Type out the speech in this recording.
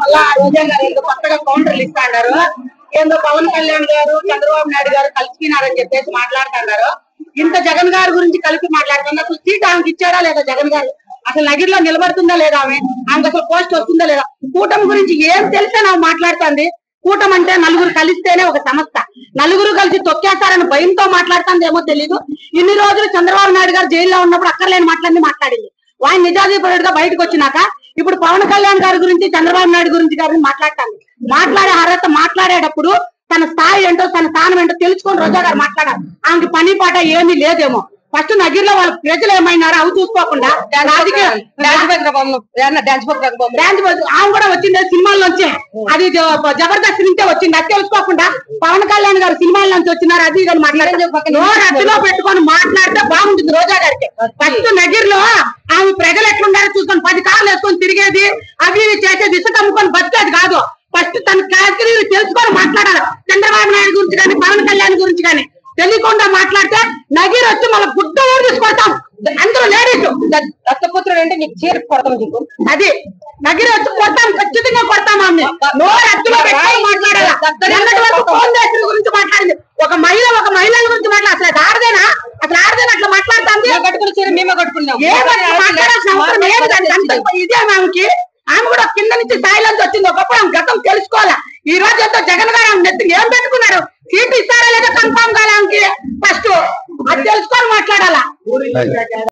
మళ్ళా రోజా గారు ఏదో కొత్తగా కౌంటర్లు ఇస్తా అన్నారు ఏందో పవన్ కళ్యాణ్ గారు చంద్రబాబు నాయుడు గారు కలిసినారని చెప్పేసి మాట్లాడుతున్నారు ఇంత జగన్ గారి గురించి కలిపి మాట్లాడుతున్నారు అసలు సీట్ ఆమెకి ఇచ్చాడా లేదా జగన్ గారు అసలు నగిరిలో నిలబడుతుందా లేదా ఆమె ఆమెకు అసలు పోస్ట్ వస్తుందా లేదా కూటమి గురించి ఏం తెలిసే నాకు మాట్లాడుతుంది కూటమి అంటే నలుగురు కలిస్తేనే ఒక సంస్థ నలుగురు కలిసి తొక్కేస్తారని భయంతో మాట్లాడుతుంది ఏమో తెలీదు ఇన్ని రోజులు చంద్రబాబు నాయుడు గారు జైల్లో ఉన్నప్పుడు అక్కర్లేని మాటలన్నీ మాట్లాడింది ఆయన నిజాధిపరుడుగా బయటకు వచ్చినాక ఇప్పుడు పవన్ కళ్యాణ్ గారి గురించి చంద్రబాబు నాయుడు గురించి గారిని మాట్లాడతాను మాట్లాడే అర్హత మాట్లాడేటప్పుడు తన స్థాయి ఏంటో తన స్థానం ఏంటో తెలుసుకొని రోజా గారు మాట్లాడారు ఆమెకి పని పాట ఏమీ లేదేమో ఫస్ట్ నగిరిలో వాళ్ళ ప్రజలు ఏమైనారో అవి చూసుకోకుండా రాజకీయ డాన్స్ బోర్డు ఆమె కూడా వచ్చింది సినిమాల నుంచి అది జ- జబర్దస్త్ నుంచే వచ్చింది అది తెలుసుకోకుండా పవన్ కళ్యాణ్ గారు సినిమాల నుంచి వచ్చినారు అది ఇది మాట్లాడే అదిలో పెట్టుకొని మాట్లాడితే బాగుంటుంది రోజా గారికి ఫస్ట్ నగిరిలో ఆమె ప్రజలు ఎట్లుండారో చూసుకొని పది కార్లు వేసుకొని తిరిగేది అవి ఇవి చేసేది ఇసుక అమ్ముకొని బతికేది కాదు ఫస్ట్ తన కేటగిరీలు తెలుసుకొని మాట్లాడాలి చంద్రబాబు నాయుడు గురించి కానీ పవన్ కళ్యాణ్ గురించి కానీ తెలియకుండా మాట్లాడితే నగిరి వచ్చి మళ్ళీ గుడ్డ ఊరు తీసుకొడతాం అందరూ లేడీస్ దత్తపుత్రుడు అంటే నీకు చీర కొడతాం నీకు అది నగిరి వచ్చి కొడతాం ఖచ్చితంగా కొడతాం ఆమె నోరు ఎత్తులో పెట్టుకొని మాట్లాడాలి నిన్నటి వరకు ఫోన్ చేసిన గురించి మాట్లాడింది ఒక మహిళ ఒక మహిళల గురించి మాట్లాడాలి అసలు అది ఆడదేనా అసలు ఆడదేనా అట్లా మాట్లాడుతుంది కట్టుకున్న చీర మేమే కట్టుకున్నాం మాట్లాడాల్సిన అవసరం ఏమి దానికి అంత ఇదే ఆమెకి ఆమె కూడా కింద నుంచి స్థాయిలోంచి వచ్చింది ఒకప్పుడు ఆమె గతం తెలుసుకోవాలా ఈ రోజు ఎంతో జగన్ గారు ఆమె నెత్తికి ఏం పెట్టుకున్నారు సీట్ ఇస్తారా లేదా కన్ఫామ్ కాలే ఆమెకి ఫస్ట్ అది తెలుసుకొని మాట్లాడాలా